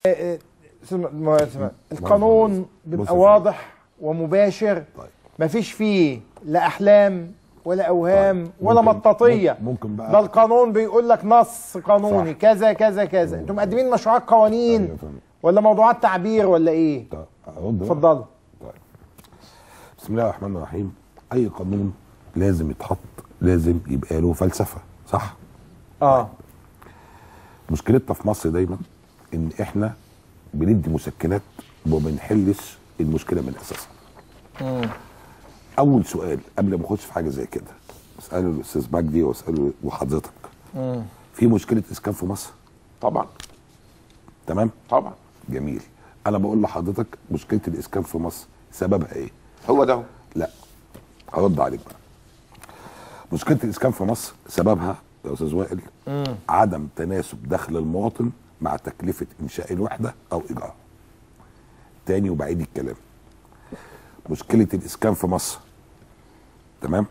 آه، سم- ما- سم- القانون بيبقى بص يا واضح ومباشر طيب. مفيش فيه لا احلام ولا اوهام طيب. ولا ممكن- مطاطيه ممكن بقى- ده القانون بيقول لك نص قانوني صح. كذا كذا كذا انتم مقدمين مشروعات قوانين أيوة فاهم. ولا موضوعات تعبير ولا ايه طيب ارد بقى. اتفضل طيب بسم الله الرحمن الرحيم اي قانون لازم يتحط لازم يبقى له فلسفه صح اه مشكلتنا في مصر دايما ان احنا بندي مسكنات وما بنحلش المشكله من اساسها اول سؤال قبل ما اخش في حاجه زي كده اساله الاستاذ مجدي واساله وحضرتك في مشكله اسكان في مصر طبعا تمام طبعا جميل انا بقول لحضرتك مشكله الاسكان في مصر سببها ايه هو ده هو. لا هرد عليك بقى مشكله الاسكان في مصر سببها يا استاذ وائل عدم تناسب دخل المواطن مع تكلفه انشاء الوحده او ايجارها تاني وبعيد الكلام مشكله الاسكان في مصر تمام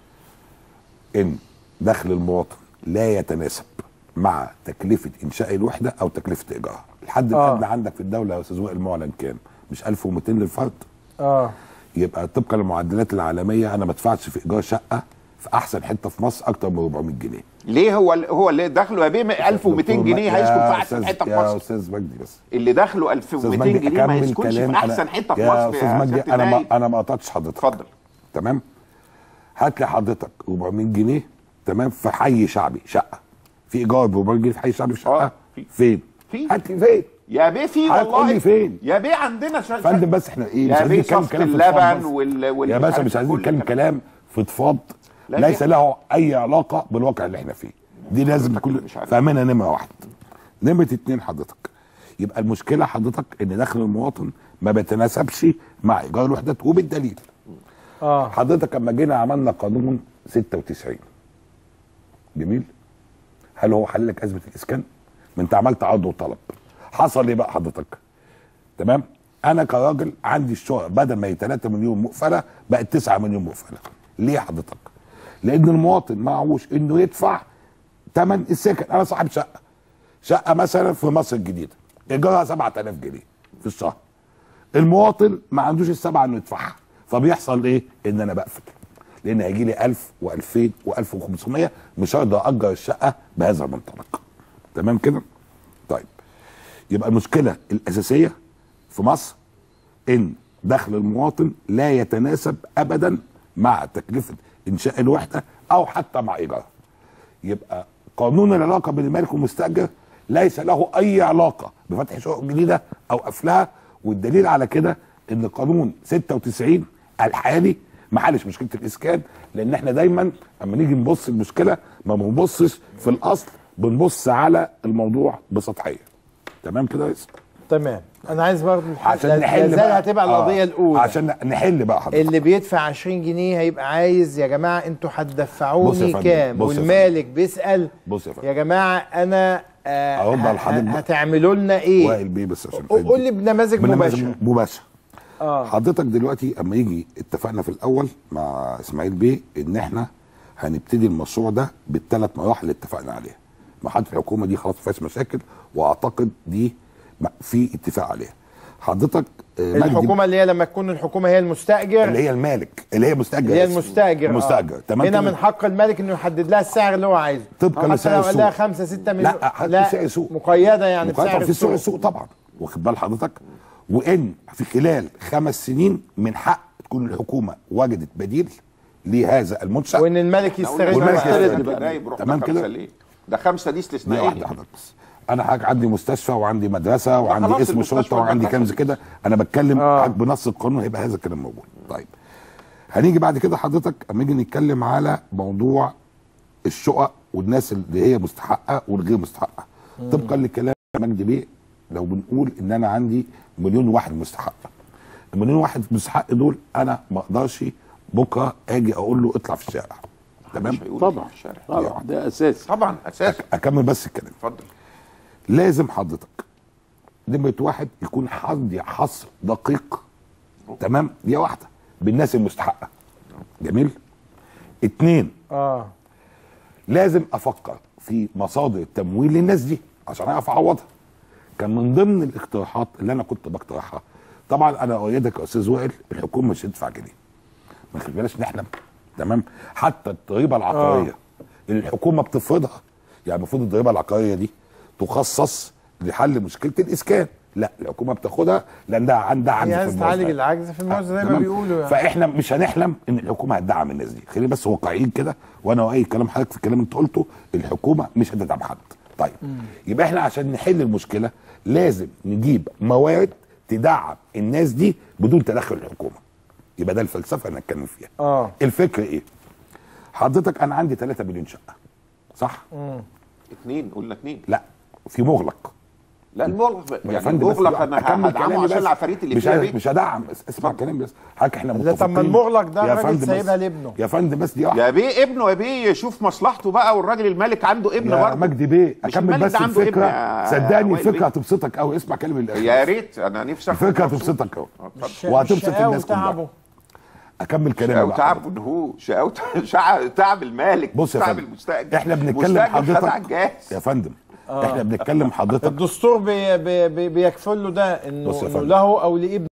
ان دخل المواطن لا يتناسب مع تكلفه انشاء الوحده او تكلفه ايجارها الحد آه. الادنى عندك في الدوله يا استاذ وائل معلن كام مش 1200 للفرد اه يبقى طبقا للمعدلات العالميه انا ما ادفعش في ايجار شقه في احسن حته في مصر اكتر من 400 جنيه ليه هو هو اللي دخله يا بيه 1200 جنيه يا هيسكن في أستاذ- احسن حته في يا مصر استاذ مجدي بس اللي دخله استاذ 1200 مجدي جنيه ما اكمل يسكنش كلام في احسن أنا- حته في يا مصر استاذ يا مجدي سيادة انا ما النايب. انا ما قطعتش حضرتك اتفضل تمام هات لي حضرتك 400 جنيه تمام في حي شعبي شقه في ايجار ب 400 جنيه في حي شعبي في شقه آه، في. فين؟ في. هات لي فين؟ يا بيه في هتقول والله لي فين؟ يا بيه عندنا شا... فندم بس احنا ايه مش يا عايزين بيه نتكلم صفقة كلام في فضفاض اللبن بس. وال- وال- يا مش باشا عارف مش عايزين كل نتكلم الكلام. كلام فضفاض لا ليس ليه؟ له اي علاقه بالواقع اللي احنا فيه دي لازم حضرتك نكون مش عارف. فاهمينها نمره واحد نمره اتنين حضرتك يبقى المشكله حضرتك ان دخل المواطن ما بيتناسبش مع ايجار الوحدات وبالدليل اه حضرتك اما جينا عملنا قانون 96 جميل هل هو حل لك ازمه الاسكان؟ ما انت عملت عرض وطلب حصل ايه بقى حضرتك؟ تمام؟ انا كراجل عندي الشقق بدل ما هي 3 مليون مقفله بقت 9 مليون مقفله ليه حضرتك؟ لان المواطن معهوش انه يدفع ثمن السكن انا صاحب شقه شقه مثلا في مصر الجديده ايجارها 7000 جنيه في الشهر المواطن ما عندوش السبعه انه يدفعها فبيحصل ايه؟ ان انا بقفل لان هيجي لي 1000 و2000 و1500 مش هقدر اجر الشقه بهذا المنطلق تمام كده؟ طيب يبقى المشكله الاساسيه في مصر ان دخل المواطن لا يتناسب ابدا مع تكلفه انشاء الوحده او حتى مع ايجارها يبقى قانون العلاقه بين المالك والمستاجر ليس له اي علاقه بفتح شقق جديده او قفلها والدليل على كده ان قانون 96 الحالي ما حلش مشكله الاسكان لان احنا دايما اما نيجي نبص المشكله ما بنبصش في الاصل بنبص على الموضوع بسطحيه تمام كده يا ريس تمام انا عايز برضه عشان لا- نحل لا زال بقى هتبقى القضيه آه، الاولى عشان نحل بقى حضرتك اللي بيدفع 20 جنيه هيبقى عايز يا جماعه انتوا بص يا هتدفعوني فندم، كام بص يا والمالك بيسال بص يا فندم. يا جماعه انا آه أرد على ه- حضرتك بقى. هتعملوا لنا ايه وائل بيه بس عشان قول لي بنماذج مباشره مباشر اه حضرتك دلوقتي اما يجي اتفقنا في الاول مع اسماعيل بيه ان احنا هنبتدي المشروع ده بالثلاث مراحل اللي اتفقنا عليها مرحله الحكومه دي خلاص ما فيهاش مشاكل واعتقد دي م- في اتفاق عليها حضرتك آه، مجدي- الحكومه اللي هي لما تكون الحكومه هي المستاجر اللي هي المالك اللي هي مستاجر اللي هي اسمه. المستاجر المستاجر آه. تمام هنا كده؟ من حق المالك انه يحدد لها السعر اللي هو عايزه طبقاً حتى لسعر لو قال لها السوق. 5 6 مليون لا حتى سعر السوق مقيده يعني مقاطعة بسعر في سوق السوق السوق طبعا واخد بال حضرتك وان في خلال خمس سنين من حق تكون الحكومه وجدت بديل لهذا المنشا وان الملك يستغل والملك ويسترد يستغل. بقى. نايب رحنا تمام خمسة كده؟ ليه؟ ده خمسه دي دي استثنائيه واحده حضرتك بس انا حضرتك عندي مستشفى وعندي مدرسه وعندي خلاص اسم المستشفى شرطه وعندي والمدرسة كنز دي. كده انا بتكلم آه. حضرتك بنص القانون هيبقى هذا الكلام موجود طيب هنيجي بعد كده حضرتك اما نيجي نتكلم على موضوع الشقق والناس اللي هي مستحقه والغير مستحقه طبقا لكلام مجدي بيه لو بنقول ان انا عندي مليون واحد مستحق المليون واحد مستحق دول انا ما اقدرش بكره اجي اقول له اطلع في الشارع تمام مش هيقول طبعا في الشارع. طبعا ده اساسي طبعا اساسي اكمل بس الكلام اتفضل لازم حضرتك نمرة واحد يكون حد حصر دقيق تمام دي واحدة بالناس المستحقة جميل اتنين اه لازم افكر في مصادر التمويل للناس دي عشان اعرف اعوضها كان من ضمن الاقتراحات اللي انا كنت بقترحها طبعا انا اؤيدك يا استاذ وائل الحكومه مش هتدفع جنيه ما خليناش نحلم تمام حتى الضريبه العقاريه اللي الحكومه بتفرضها يعني المفروض الضريبه العقاريه دي تخصص لحل مشكله الاسكان لا الحكومه بتاخدها لانها عندها عجز هي في عايزه تعالج الموازنة. العجز في الموازنه زي ما تمام؟ بيقولوا يعني فاحنا مش هنحلم ان الحكومه هتدعم الناس دي خلينا بس واقعيين كده وانا اؤيد كلام حضرتك في الكلام اللي انت قلته الحكومه مش هتدعم حد طيب يبقى احنا عشان نحل المشكله لازم نجيب موارد تدعم الناس دي بدون تدخل الحكومه يبقى ده الفلسفه اللي هنتكلم فيها اه الفكره ايه حضرتك انا عندي 3 مليون شقه صح اتنين قلنا اتنين لا في مغلق لا المغلق يا يعني فندم بس المغلق انا أكمل هدعمه كلامي عشان بس. العفاريت اللي مش فيها عايز- بيت مش هدعم بس اسمع كلامي بس حضرتك احنا لا، متفقين طب ما المغلق ده يا الراجل فندم بس- سايبها لابنه. يا فندم بس دي واحده يا بيه ابنه يا بيه يشوف مصلحته بقى والراجل الملك عنده ابن يا برضه مجدي بيه مش اكمل الملك بس ده عنده ابن الفكره يا صدقني وائل الفكره بيه. هتبسطك قوي اسمع كلامي للاخر يا ريت انا نفسي أفهم الفكره نفسه. هتبسطك قوي آه، اتفضل. الش- وهتبسط الشقاوة الناس كلها. وتعبه. اكمل كلامي شقاوة بقى تعب ونهو شقاوة شع- تعب المالك بص يا تعب فندم المستاجر احنا بنتكلم المستأجر خد على حضرتك الجاهز يا فندم احنا بنتكلم حضرتك الدستور بي بي بي بيكفل له ده انه بص يا إنه فندم. له او لابنه